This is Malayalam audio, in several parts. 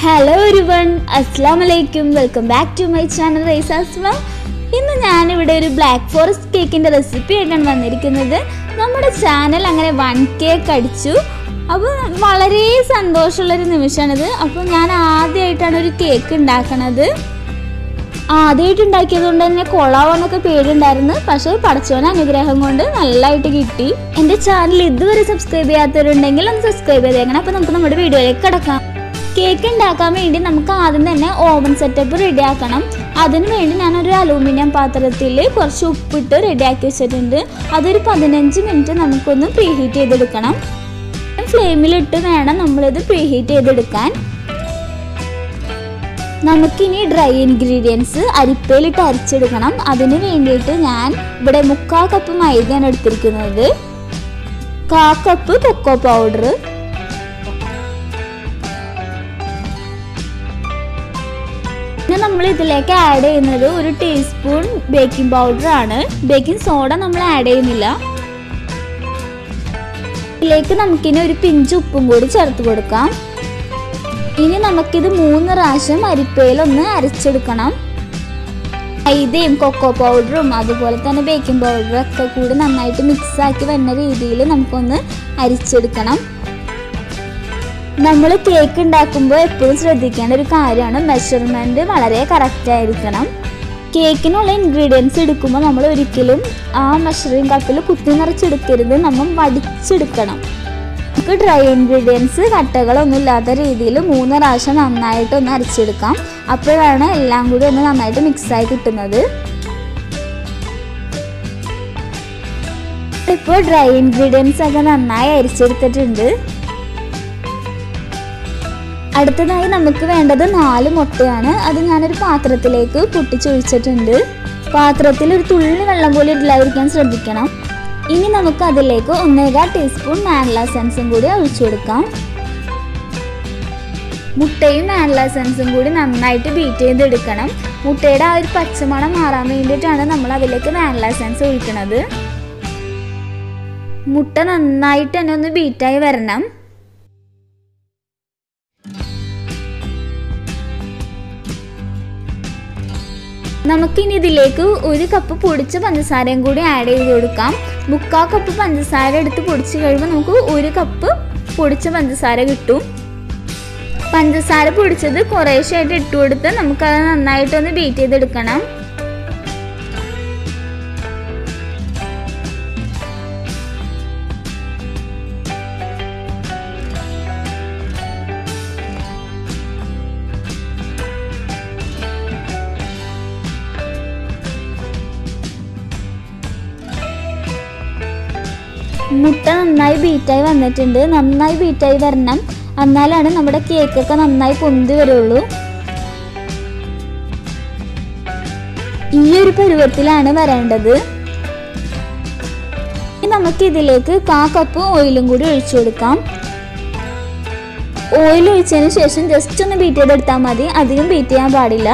ഹലോ ഒരുവൺ അസ്സാം വലൈക്കും welcome back to my channel റൈസാസ്മ ഇന്ന് ഞാനിവിടെ ഒരു ബ്ലാക്ക് ഫോറസ്റ്റ് കേക്കിൻ്റെ റെസിപ്പി ആയിട്ടാണ് വന്നിരിക്കുന്നത് നമ്മുടെ ചാനൽ അങ്ങനെ വൺ കേക്ക് അടിച്ചു അപ്പോൾ വളരെ സന്തോഷമുള്ളൊരു നിമിഷമാണിത് അപ്പോൾ ഞാൻ ആദ്യമായിട്ടാണ് ഒരു കേക്ക് ഉണ്ടാക്കണത് ആദ്യമായിട്ട് ഉണ്ടാക്കിയത് കൊണ്ട് തന്നെ കൊള്ളാവെന്നൊക്കെ പേടിയുണ്ടായിരുന്നു പക്ഷേ പടച്ചോന അനുഗ്രഹം കൊണ്ട് നല്ലതായിട്ട് കിട്ടി എൻ്റെ ചാനൽ ഇതുവരെ സബ്സ്ക്രൈബ് ചെയ്യാത്തവരുണ്ടെങ്കിൽ ഒന്ന് സബ്സ്ക്രൈബ് ചെയ്തേക്കണം അപ്പോൾ നമുക്ക് നമ്മുടെ വീഡിയോയിലേക്ക് കിടക്കാം കേക്ക് ഉണ്ടാക്കാൻ വേണ്ടി നമുക്ക് ആദ്യം തന്നെ ഓവൻ സെറ്റപ്പ് റെഡിയാക്കണം അതിന് വേണ്ടി ഞാനൊരു അലൂമിനിയം പാത്രത്തിൽ കുറച്ച് ഉപ്പിട്ട് റെഡിയാക്കി വെച്ചിട്ടുണ്ട് അതൊരു പതിനഞ്ച് മിനിറ്റ് നമുക്കൊന്ന് പ്രീഹീറ്റ് ചെയ്തെടുക്കണം ഫ്ലെയിമിലിട്ട് വേണം നമ്മളിത് പ്രീഹീറ്റ് ചെയ്തെടുക്കാൻ നമുക്കിനി ഡ്രൈ ഇൻഗ്രീഡിയൻസ് അരിപ്പയിലിട്ട് അരിച്ചെടുക്കണം അതിന് വേണ്ടിയിട്ട് ഞാൻ ഇവിടെ മുക്കാ കപ്പ് മൈദയാണ് എടുത്തിരിക്കുന്നത് കാ കപ്പ് കൊക്കോ പൗഡർ പിന്നെ നമ്മൾ ഇതിലേക്ക് ആഡ് ചെയ്യുന്നത് ഒരു ടീസ്പൂൺ ബേക്കിംഗ് പൗഡർ ആണ് ബേക്കിംഗ് സോഡ നമ്മൾ ആഡ് ചെയ്യുന്നില്ല ഇതിലേക്ക് നമുക്കിനി ഒരു പിഞ്ച് ഉപ്പും കൂടി ചേർത്ത് കൊടുക്കാം ഇനി നമുക്കിത് മൂന്ന് പ്രാവശ്യം അരിപ്പയിലൊന്ന് അരച്ചെടുക്കണം മൈദയും കൊക്കോ പൗഡറും അതുപോലെ തന്നെ ബേക്കിംഗ് പൗഡറും ഒക്കെ കൂടി നന്നായിട്ട് മിക്സ് ആക്കി വരുന്ന രീതിയിൽ നമുക്കൊന്ന് അരിച്ചെടുക്കണം നമ്മൾ കേക്ക് ഉണ്ടാക്കുമ്പോൾ എപ്പോഴും ശ്രദ്ധിക്കേണ്ട ഒരു കാര്യമാണ് മെഷർമെൻറ്റ് വളരെ കറക്റ്റ് ആയിരിക്കണം കേക്കിനുള്ള ഇൻഗ്രീഡിയൻസ് എടുക്കുമ്പോൾ നമ്മൾ ഒരിക്കലും ആ മെഷറിംഗ് കപ്പിൽ കുത്തി നിറച്ചെടുക്കരുത് നമ്മൾ വടിച്ചെടുക്കണം നമുക്ക് ഡ്രൈ ഇൻഗ്രീഡിയൻസ് കട്ടകളൊന്നും ഇല്ലാത്ത രീതിയിൽ മൂന്ന് പ്രാവശ്യം നന്നായിട്ട് ഒന്ന് അരച്ചെടുക്കാം അപ്പോഴാണ് എല്ലാം കൂടി ഒന്ന് നന്നായിട്ട് മിക്സായി കിട്ടുന്നത് ഇപ്പോൾ ഡ്രൈ ഇൻഗ്രീഡിയൻസ് ഒക്കെ നന്നായി അരിച്ചെടുത്തിട്ടുണ്ട് അടുത്തതായി നമുക്ക് വേണ്ടത് നാല് മുട്ടയാണ് അത് ഞാനൊരു പാത്രത്തിലേക്ക് പൊട്ടിച്ചൊഴിച്ചിട്ടുണ്ട് പാത്രത്തിൽ ഒരു തുള്ളി വെള്ളം പോലും ഇല്ലാതിരിക്കാൻ ശ്രദ്ധിക്കണം ഇനി നമുക്ക് അതിലേക്ക് ഒന്നേകാൽ ടീസ്പൂൺ മാനില സെൻസും കൂടി ഒഴിച്ചു കൊടുക്കാം മുട്ടയും മാനില സെൻസും കൂടി നന്നായിട്ട് ബീറ്റ് ചെയ്തെടുക്കണം മുട്ടയുടെ ആ ഒരു പച്ചമണം മാറാൻ വേണ്ടിയിട്ടാണ് നമ്മൾ അതിലേക്ക് മാനില സെൻസ് ഒഴിക്കുന്നത് മുട്ട നന്നായിട്ട് തന്നെ ഒന്ന് ബീറ്റായി വരണം നമുക്കിനി ഇതിലേക്ക് ഒരു കപ്പ് പൊടിച്ച പഞ്ചസാരയും കൂടി ആഡ് ചെയ്ത് കൊടുക്കാം മുക്കാ കപ്പ് പഞ്ചസാര എടുത്ത് പൊടിച്ച് കഴിയുമ്പോൾ നമുക്ക് ഒരു കപ്പ് പൊടിച്ച പഞ്ചസാര കിട്ടും പഞ്ചസാര പൊടിച്ചത് കുറേശ്ശായിട്ട് ഇട്ട് കൊടുത്ത് നമുക്കത് നന്നായിട്ടൊന്ന് ബീറ്റ് ചെയ്തെടുക്കണം മുട്ട നന്നായി ബീറ്റായി വന്നിട്ടുണ്ട് നന്നായി ബീറ്റായി വരണം എന്നാലാണ് നമ്മുടെ കേക്കൊക്കെ നന്നായി പൊന്തി വരുള്ളൂ ഈ ഒരു പരുവത്തിലാണ് വരേണ്ടത് നമുക്ക് ഇതിലേക്ക് കാ കപ്പ് ഓയിലും കൂടി ഒഴിച്ചു കൊടുക്കാം ഓയിൽ ഒഴിച്ചതിന് ശേഷം ജസ്റ്റ് ഒന്ന് ബീറ്റ് ചെയ്തെടുത്താൽ മതി അധികം ബീറ്റ് ചെയ്യാൻ പാടില്ല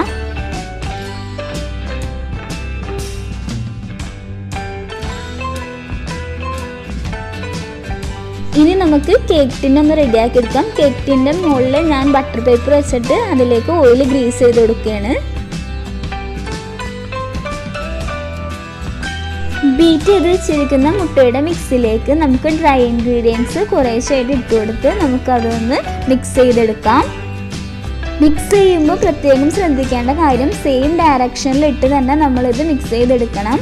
ഇനി നമുക്ക് കേക്ക് ടിൻ ഒന്ന് റെഡിയാക്കി എടുക്കാം കേക്ക് ടിൻ്റെ മുകളിൽ ഞാൻ ബട്ടർ പേപ്പർ വെച്ചിട്ട് അതിലേക്ക് ഓയിൽ ഗ്രീസ് ചെയ്ത് കൊടുക്കുകയാണ് ബീറ്റ് ചെയ്ത് വെച്ചിരിക്കുന്ന മുട്ടയുടെ മിക്സിലേക്ക് നമുക്ക് ഡ്രൈ ഇൻഗ്രീഡിയൻസ് കുറേശ്ശായിട്ട് ഇട്ട് കൊടുത്ത് നമുക്കതൊന്ന് മിക്സ് ചെയ്തെടുക്കാം മിക്സ് ചെയ്യുമ്പോൾ പ്രത്യേകം ശ്രദ്ധിക്കേണ്ട കാര്യം സെയിം ഡയറക്ഷനിൽ ഇട്ട് തന്നെ നമ്മളിത് മിക്സ് ചെയ്തെടുക്കണം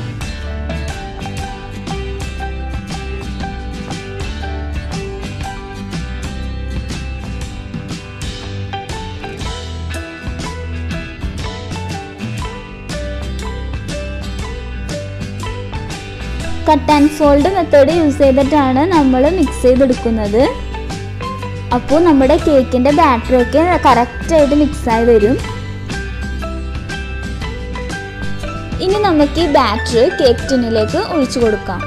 cut and fold method use ചെയ്തിട്ടാണ് നമ്മൾ മിക്സ് ചെയ്തെടുക്കുന്നത് അപ്പോൾ നമ്മുടെ കേക്കിൻ്റെ ബാറ്ററൊക്കെ കറക്റ്റായിട്ട് മിക്സായി വരും ഇനി നമുക്ക് ഈ ബാറ്റർ കേക്ക് ടിന്നിലേക്ക് ഒഴിച്ചു കൊടുക്കാം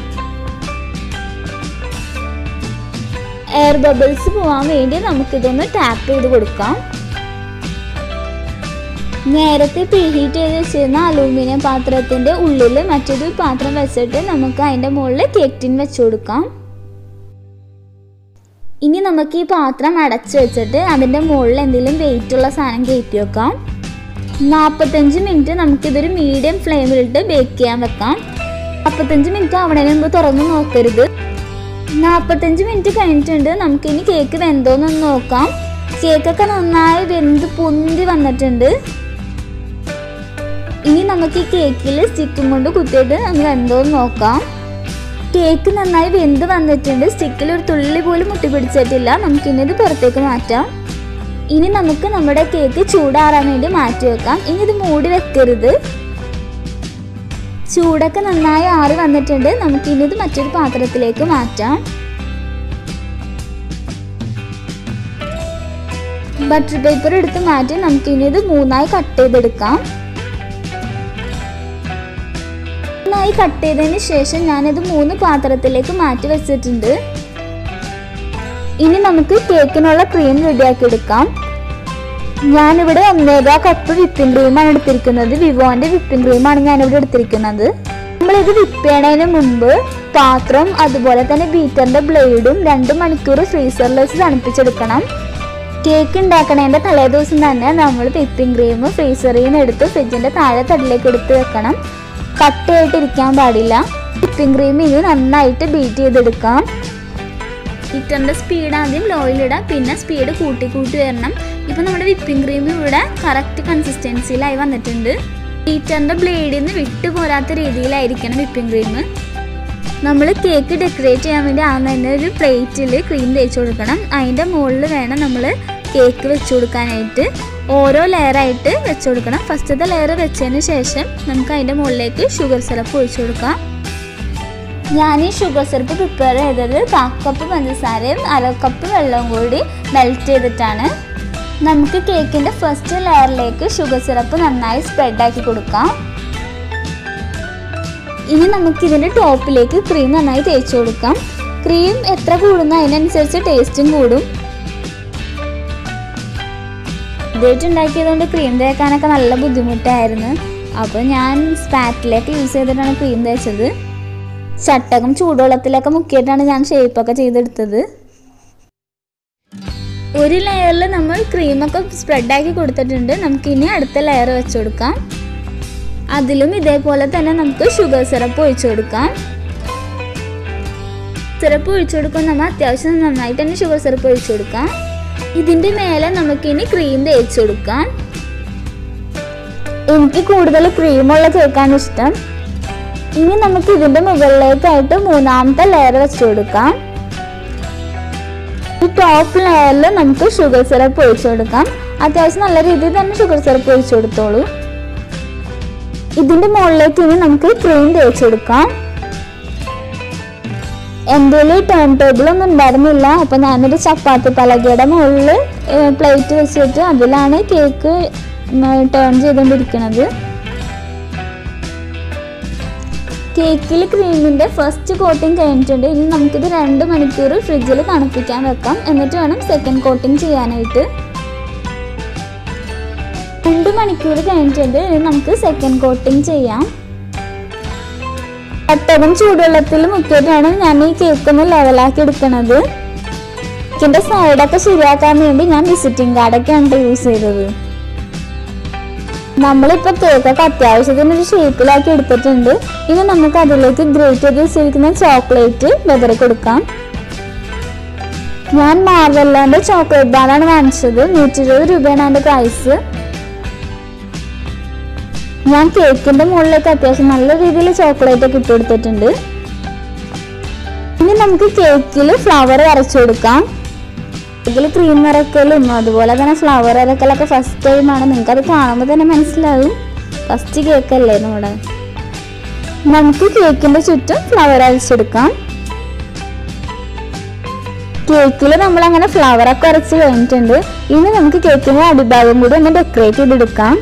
എയർ ബബിൾസ് പോകാൻ വേണ്ടി നമുക്കിതൊന്ന് ടാപ്പ് ചെയ്ത് കൊടുക്കാം നേരത്തെ പ്രീഹീറ്റ് ചെയ്ത് വെച്ചിരുന്ന അലൂമിനിയം പാത്രത്തിൻ്റെ ഉള്ളിൽ മറ്റൊരു പാത്രം വെച്ചിട്ട് നമുക്ക് അതിൻ്റെ മുകളിൽ കേക്ക് ടിൻ വെച്ച് കൊടുക്കാം ഇനി നമുക്ക് ഈ പാത്രം അടച്ചു വെച്ചിട്ട് അതിൻ്റെ മുകളിൽ എന്തെങ്കിലും വെയിറ്റ് ഉള്ള സാധനം കയറ്റി വെക്കാം നാൽപ്പത്തഞ്ച് മിനിറ്റ് നമുക്കിതൊരു മീഡിയം ഫ്ലെയിമിലിട്ട് ബേക്ക് ചെയ്യാൻ വെക്കാം നാൽപ്പത്തഞ്ച് മിനിറ്റ് ആവണതിന് മുമ്പ് തുറന്ന് നോക്കരുത് നാൽപ്പത്തഞ്ച് മിനിറ്റ് കഴിഞ്ഞിട്ടുണ്ട് നമുക്കിനി കേക്ക് വെന്തോന്നൊന്ന് നോക്കാം കേക്കൊക്കെ നന്നായി വെന്ത് പൊന്തി വന്നിട്ടുണ്ട് ഇനി നമുക്ക് ഈ കേക്കിൽ സ്റ്റിക്കും കൊണ്ട് കുത്തിയിട്ട് നമുക്ക് എന്തോന്ന് നോക്കാം കേക്ക് നന്നായി വെന്ത് വന്നിട്ടുണ്ട് സ്റ്റിക്കിൽ ഒരു തുള്ളി പോലും മുട്ടി പിടിച്ചിട്ടില്ല നമുക്കിനി ഇത് പുറത്തേക്ക് മാറ്റാം ഇനി നമുക്ക് നമ്മുടെ കേക്ക് ചൂടാറാൻ വേണ്ടി മാറ്റി വെക്കാം ഇനി ഇത് മൂടി വെക്കരുത് ചൂടൊക്കെ നന്നായി ആറി വന്നിട്ടുണ്ട് നമുക്കിനി ഇത് മറ്റൊരു പാത്രത്തിലേക്ക് മാറ്റാം ബട്ടർ പേപ്പർ എടുത്ത് മാറ്റി നമുക്കിനി ഇത് മൂന്നായി കട്ട് ചെയ്തെടുക്കാം മൂന്നായി കട്ട് ചെയ്തതിന് ശേഷം ഞാനിത് മൂന്ന് പാത്രത്തിലേക്ക് മാറ്റി വെച്ചിട്ടുണ്ട് ഇനി നമുക്ക് കേക്കിനുള്ള ക്രീം റെഡിയാക്കി എടുക്കാം ഞാനിവിടെ ഒന്നേകാ കപ്പ് വിപ്പിംഗ് ക്രീമാണ് എടുത്തിരിക്കുന്നത് വിവോന്റെ വിപ്പിംഗ് ക്രീമാണ് ഞാനിവിടെ എടുത്തിരിക്കുന്നത് നമ്മളിത് വിപ്പ് ചെയ്യണതിന് മുമ്പ് പാത്രം അതുപോലെ തന്നെ ബീറ്ററിന്റെ ബ്ലേഡും രണ്ട് മണിക്കൂർ ഫ്രീസറിൽ വെച്ച് തണുപ്പിച്ചെടുക്കണം കേക്ക് ഉണ്ടാക്കണതിന്റെ തലേ ദിവസം തന്നെ നമ്മൾ വിപ്പിംഗ് ക്രീം ഫ്രീസറിൽ നിന്ന് എടുത്ത് ഫ്രിഡ്ജിന്റെ താഴെ തടിലേക്ക് എടുത്ത് വെക്കണം കട്ടയായിട്ടിരിക്കാൻ പാടില്ല വിപ്പിംഗ് ക്രീം ഇനി നന്നായിട്ട് ബീറ്റ് ചെയ്തെടുക്കാം ഹിറ്ററിൻ്റെ സ്പീഡ് ആദ്യം ലോയിലിടാം പിന്നെ സ്പീഡ് കൂട്ടി കൂട്ടി വരണം ഇപ്പം നമ്മുടെ വിപ്പിംഗ് ക്രീം ഇവിടെ കറക്റ്റ് കൺസിസ്റ്റൻസിയിലായി വന്നിട്ടുണ്ട് ഹീറ്ററിൻ്റെ ബ്ലേഡിൽ നിന്ന് വിട്ടു പോരാത്ത രീതിയിലായിരിക്കണം വിപ്പിംഗ് ക്രീം നമ്മൾ കേക്ക് ഡെക്കറേറ്റ് ചെയ്യാൻ വേണ്ടി ആദ്യം തന്നെ ഒരു പ്ലേറ്റിൽ ക്രീം തേച്ച് കൊടുക്കണം അതിൻ്റെ മുകളിൽ വേണം നമ്മൾ കേക്ക് വെച്ച് കൊടുക്കാനായിട്ട് ഓരോ ലെയറായിട്ട് വെച്ച് കൊടുക്കണം ഫസ്റ്റത്തെ ലെയർ വെച്ചതിന് ശേഷം നമുക്ക് അതിൻ്റെ മുകളിലേക്ക് ഷുഗർ സിറപ്പ് ഒഴിച്ചു കൊടുക്കാം ഞാൻ ഈ ഷുഗർ സിറപ്പ് പ്രിപ്പയർ ചെയ്തത് കാ കപ്പ് പഞ്ചസാരയും അര കപ്പ് വെള്ളവും കൂടി മെൽറ്റ് ചെയ്തിട്ടാണ് നമുക്ക് കേക്കിൻ്റെ ഫസ്റ്റ് ലെയറിലേക്ക് ഷുഗർ സിറപ്പ് നന്നായി സ്പ്രെഡാക്കി കൊടുക്കാം ഇനി നമുക്ക് ഇതിൻ്റെ ടോപ്പിലേക്ക് ക്രീം നന്നായി തേച്ച് കൊടുക്കാം ക്രീം എത്ര കൂടുന്നോ അതിനനുസരിച്ച് ടേസ്റ്റും കൂടും ഇതായിട്ട് ഉണ്ടാക്കിയതുകൊണ്ട് ക്രീം തേക്കാനൊക്കെ നല്ല ബുദ്ധിമുട്ടായിരുന്നു അപ്പോൾ ഞാൻ സ്പാറ്റിലേക്ക് യൂസ് ചെയ്തിട്ടാണ് ക്രീം തേച്ചത് ചട്ടകം ചൂടുവെള്ളത്തിലൊക്കെ മുക്കിയിട്ടാണ് ഞാൻ ഷേപ്പൊക്കെ ചെയ്തെടുത്തത് ഒരു ലെയറിൽ നമ്മൾ ക്രീമൊക്കെ സ്പ്രെഡാക്കി കൊടുത്തിട്ടുണ്ട് നമുക്ക് ഇനി അടുത്ത ലെയർ വെച്ച് കൊടുക്കാം അതിലും ഇതേപോലെ തന്നെ നമുക്ക് ഷുഗർ സിറപ്പ് ഒഴിച്ചു കൊടുക്കാം സിറപ്പ് ഒഴിച്ചു കൊടുക്കുമ്പോൾ നമ്മൾ അത്യാവശ്യം നന്നായിട്ട് തന്നെ ഷുഗർ സിറപ്പ് ഒഴിച്ചു കൊടുക്കാം ഇതിൻ്റെ മേലെ നമുക്കിനി ക്രീം തേച്ച് കൊടുക്കാം എനിക്ക് കൂടുതൽ ക്രീമുള്ള കേക്കാണ് ഇഷ്ടം ഇനി നമുക്ക് ഇതിന്റെ മുകളിലേക്കായിട്ട് മൂന്നാമത്തെ ലെയർ വെച്ച് കൊടുക്കാം ഈ ടോപ്പ് ലെയറിൽ നമുക്ക് ഷുഗർ സിറപ്പ് ഒഴിച്ചു കൊടുക്കാം അത്യാവശ്യം നല്ല രീതിയിൽ തന്നെ ഷുഗർ സിറപ്പ് ഒഴിച്ചു കൊടുത്തോളൂ ഇതിന്റെ മുകളിലേക്ക് ഇനി നമുക്ക് ക്രീം തേച്ച് കൊടുക്കാം എൻ്റെ ടേൺ ടേബിൾ ഒന്നും ഉണ്ടായിരുന്നില്ല അപ്പൊ ഞാനൊരു ചപ്പാത്തി പലകയുടെ മുകളിൽ പ്ലേറ്റ് വെച്ചിട്ട് അതിലാണ് കേക്ക് ടേൺ ചെയ്തുകൊണ്ടിരിക്കുന്നത് കേക്കിൽ ക്രീമിൻ്റെ ഫസ്റ്റ് കോട്ടിംഗ് കഴിഞ്ഞിട്ടുണ്ട് ഇനി നമുക്കിത് രണ്ട് മണിക്കൂർ ഫ്രിഡ്ജിൽ തണുപ്പിക്കാൻ വെക്കാം എന്നിട്ട് വേണം സെക്കൻഡ് കോട്ടിംഗ് ചെയ്യാനായിട്ട് രണ്ട് മണിക്കൂർ കഴിഞ്ഞിട്ടുണ്ട് ഇനി നമുക്ക് സെക്കൻഡ് കോട്ടിംഗ് ചെയ്യാം ഒട്ടകം ചൂടുവെള്ളത്തിൽ മുക്കിയിട്ടാണ് ഞാൻ ഈ കേക്ക് ഒന്ന് ലെവലാക്കി എടുക്കുന്നത് കേക്കിൻ്റെ സൈഡൊക്കെ ശരിയാക്കാൻ വേണ്ടി ഞാൻ വിസിറ്റിംഗ് കാർഡൊക്കെയാണ് യൂസ് ചെയ്തത് നമ്മളിപ്പോൾ കേക്കൊക്കെ അത്യാവശ്യത്തിന് ഒരു ഷേപ്പിലാക്കി എടുത്തിട്ടുണ്ട് ഇനി നമുക്ക് അതിലേക്ക് ഗ്രേറ്റ് ചെയ്ത് വെച്ചിരിക്കുന്ന ചോക്ലേറ്റ് വെതറി കൊടുക്കാം ഞാൻ മാർവെല്ലാൻ്റെ ചോക്ലേറ്റ് ബാറാണ് വാങ്ങിച്ചത് നൂറ്റി ഇരുപത് രൂപയാണ് അതിൻ്റെ പ്രൈസ് ഞാൻ കേക്കിൻ്റെ മുകളിലേക്ക് അത്യാവശ്യം നല്ല രീതിയിൽ ചോക്ലേറ്റ് ഒക്കെ ഇട്ട് കൊടുത്തിട്ടുണ്ട് ഇനി നമുക്ക് കേക്കിൽ ഫ്ലവർ അരച്ചു കൊടുക്കാം ഇതിൽ ക്രീം നിറക്കലും അതുപോലെ തന്നെ ഫ്ലവർ ഇറക്കലൊക്കെ ഫസ്റ്റ് ടൈമാണ് നിങ്ങൾക്ക് അത് കാണുമ്പോൾ തന്നെ മനസ്സിലാവും ഫസ്റ്റ് കേക്കല്ലേ നമ്മുടെ നമുക്ക് കേക്കിന്റെ ചുറ്റും ഫ്ലവർ അരച്ചെടുക്കാം കേക്കിൽ നമ്മൾ അങ്ങനെ ഫ്ലവർ ഒക്കെ അരച്ച് കഴിഞ്ഞിട്ടുണ്ട് ഇനി നമുക്ക് കേക്കിന്റെ അടിഭാഗം കൂടി ഒന്ന് ഡെക്കറേറ്റ് ചെയ്തെടുക്കാം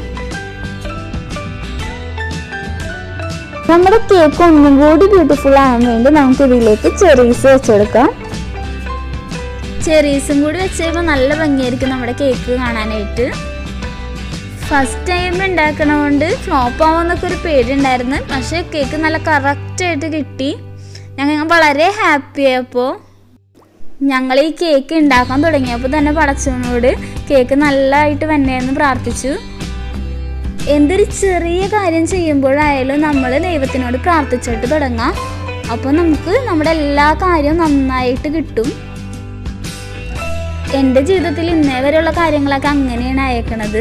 നമ്മുടെ കേക്ക് ഒന്നും കൂടി ബ്യൂട്ടിഫുൾ ആകാൻ വേണ്ടി നമുക്ക് ഇതിലേക്ക് ചെറീസ് വെച്ചെടുക്കാം ചെറീസും കൂടി വെച്ച് കഴിയുമ്പോൾ നല്ല ഭംഗിയായിരിക്കും നമ്മുടെ കേക്ക് കാണാനായിട്ട് ഫസ്റ്റ് ടൈം ഉണ്ടാക്കണതുകൊണ്ട് ഫ്ലോപ്പ് ആവുമെന്നൊക്കെ ഒരു പേടിയുണ്ടായിരുന്നു പക്ഷേ കേക്ക് നല്ല കറക്റ്റായിട്ട് കിട്ടി ഞങ്ങൾ വളരെ ഹാപ്പി ആയപ്പോൾ ഞങ്ങൾ ഈ കേക്ക് ഉണ്ടാക്കാൻ തുടങ്ങിയപ്പോൾ തന്നെ പടച്ചവനോട് കേക്ക് നല്ലതായിട്ട് വന്നേന്ന് പ്രാർത്ഥിച്ചു എന്തൊരു ചെറിയ കാര്യം ചെയ്യുമ്പോഴായാലും നമ്മൾ ദൈവത്തിനോട് പ്രാർത്ഥിച്ചിട്ട് തുടങ്ങാം അപ്പോൾ നമുക്ക് നമ്മുടെ എല്ലാ കാര്യവും നന്നായിട്ട് കിട്ടും എൻ്റെ ജീവിതത്തിൽ ഇന്നേ വരെയുള്ള കാര്യങ്ങളൊക്കെ അങ്ങനെയാണ് അയക്കണത്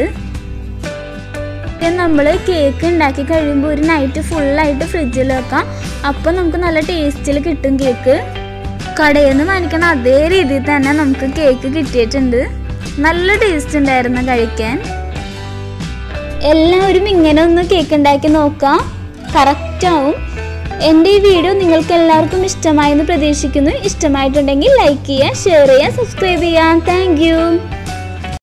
നമ്മൾ കേക്ക് ഉണ്ടാക്കി കഴിയുമ്പോൾ ഒരു നൈറ്റ് ഫുള്ളായിട്ട് ഫ്രിഡ്ജിൽ വെക്കാം അപ്പം നമുക്ക് നല്ല ടേസ്റ്റിൽ കിട്ടും കേക്ക് കടയിൽ നിന്ന് വാങ്ങിക്കണ അതേ രീതിയിൽ തന്നെ നമുക്ക് കേക്ക് കിട്ടിയിട്ടുണ്ട് നല്ല ടേസ്റ്റ് ഉണ്ടായിരുന്നു കഴിക്കാൻ എല്ലാവരും ഇങ്ങനെ ഒന്ന് കേക്ക് ഉണ്ടാക്കി നോക്കാം കറക്റ്റാവും എൻ്റെ ഈ വീഡിയോ നിങ്ങൾക്ക് എല്ലാവർക്കും ഇഷ്ടമായെന്ന് പ്രതീക്ഷിക്കുന്നു ഇഷ്ടമായിട്ടുണ്ടെങ്കിൽ ലൈക്ക് ചെയ്യുക ഷെയർ ചെയ്യുക സബ്സ്ക്രൈബ് ചെയ്യുക താങ്ക്